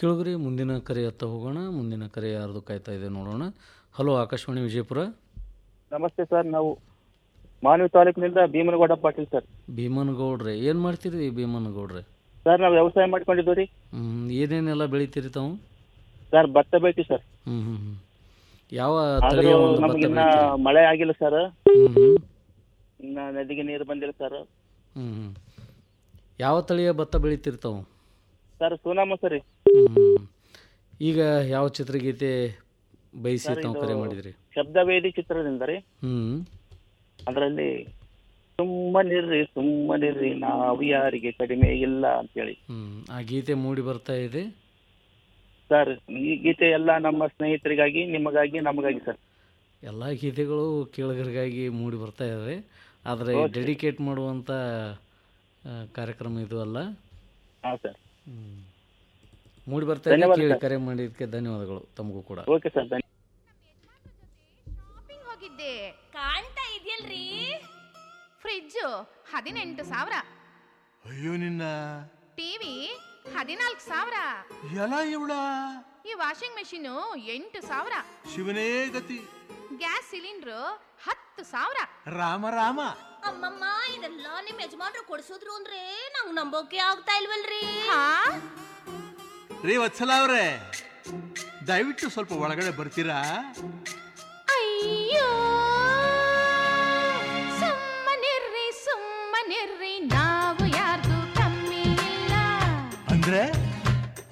ಕೇಳಿದ್ರಿ ಮುಂದಿನ ಕರೆ ಹತ್ತ ಹೋಗೋಣ ಮುಂದಿನ ಕರೆ ಯಾರ್ದು ಕಾಯ್ತಾ ಇದೆ ನೋಡೋಣ ಹಲೋ ಆಕಾಶವಾಣಿ ವಿಜಯಪುರ ನಮಸ್ತೆ ಸರ್ ನಾವು ಮಾನವಿ ತಾಲೂಕಿನಿಂದ ಭೀಮನಗೌಡ ಪಾಟೀಲ್ ಸರ್ ಭೀಮನಗೌಡ್ರೆ ಏನು ಮಾಡ್ತೀರಿ ಭೀಮನಗೌಡ್ರೆ ಸರ್ ನಾವು ವ್ಯವಸಾಯ ಮಾಡ್ಕೊಂಡಿದ್ದೀವಿ ರೀ ಹ್ಮ್, ಏನೇನೆಲ್ಲ ಬೆಳಿತೀರಿ ತಾವು ಸರ್ ಭತ್ತ ಬೆಳಿತೀವಿ ಸರ್ ಹ್ಞೂ ಹ್ಞೂ ಹ್ಞೂ ಯಾವ ಆದ್ರೂ ತಳಿಯ ಒಂದು ಭತ್ತ ನಮಗಿನ್ನ ಬೆಳಿತೀರಿ ಮಳೆ ಆಗಿಲ್ಲ ಸರ್ ಹ್ಞೂ ಹ್ಞೂ ಇನ್ನ ನದಿಗೆ ನೀರು ಬಂದಿಲ್ಲ ಸರ್ ಹ್ಞೂ ಹ್ಞೂ ಯಾವ ತಳಿಯ ಭತ್ತ ಬೆಳಿತೀರಿ ತಾವು ಸರ್ ಸೋನಾಮ ಸರ್ ಹ್ಞೂ ಈಗ ಯಾವ ಚಿತ್ರಗೀತೆ ಬಯಸಿ ಸರ್, ತಾವು ಇದು ಕರೆ ಮಾಡಿದ್ರಿ ಶಬ್ದವೇದಿ ಚಿತ್ರದಿಂದ ರೀ ಹ್ಞೂ ಅದರಲ್ಲಿ ಸುಮ್ಮನಿರ್ರಿ ಸುಮ್ಮನಿರ್ರಿ ನಾವು ಯಾರಿಗೆ ಕಡಿಮೆ ಇಲ್ಲ ಅಂತೇಳಿ ಹ್ಞೂ ಆ ಗೀತೆ ಮೂಡಿ ಬರ್ತಾ ಇದೆ ಸರ್ ಈ ಗೀತೆ ಎಲ್ಲ ನಮ್ಮ ಸ್ನೇಹಿತರಿಗಾಗಿ ನಿಮಗಾಗಿ ನಮಗಾಗಿ ಸರ್ ಎಲ್ಲ ಗೀತೆಗಳು ಕೇಳುಗರಿಗಾಗಿ ಮೂಡಿ ಬರ್ತಾ ಇದೆ ಆದರೆ ಓಕೆ. ಡೆಡಿಕೇಟ್ ಮಾಡುವಂಥ ಆ, ಕಾರ್ಯಕ್ರಮ ಇದು ಅಲ್ಲ ಹಾಂ ಸರ್ ಹ್ಮ್. ಮೂಡಿ ಬರ್ತಾ ಇದೆ ಧನ್ಯವಾದ ಕೇಳಿ ಸರ್. ಕರೆ ಮಾಡಿದ್ದಕ್ಕೆ ಧನ್ಯವಾದಗಳು ತಮಗೂ ಕೂಡ ಓಕೆ ಸರ್ ಧನ್ಯ ಶಾಪಿಂಗ್ ಹೋಗಿದ್ದೆ ಕಾಣ್ತಾ ಇದೆಯಲ್ರಿ ಫ್ರಿಡ್ಜ್ ಹದಿನೆಂಟು ಸಾವಿರ ಅಯ್ಯೋ ನಿನ್ನ ಟಿವಿ ಹದಿನಾಲ್ಕು ಸಾವಿರ ಎಲ್ಲ ಇವಳ ಈ ವಾಷಿಂಗ್ ಮೆಷಿನ್ ಎಂಟು ಸಾವಿರ ಶಿವನೇ ಗತಿ ಗ್ಯಾಸ್ ಸಿಲಿಂಡ್ರು ಹತ್ತು ಸಾವಿರ ರಾಮ ರಾಮ ಅಮ್ಮಮ್ಮ ಇದೆಲ್ಲ ನಿಮ್ ಯಜಮಾನ್ರು ಕೊಡ್ಸಿದ್ರು ಅಂದ್ರೆ ನಂಗ್ ನಂಬೋಕೆ ಆಗ್ತಾ ಇಲ್ವಲ್ರಿ ಹಾ ರೀ ವತ್ಸಲ ಅವ್ರೆ ದಯವಿಟ್ಟು ಸ್ವಲ್ಪ ಒಳಗಡೆ ಬರ್ತೀರಾ ಅಯ್ಯೋ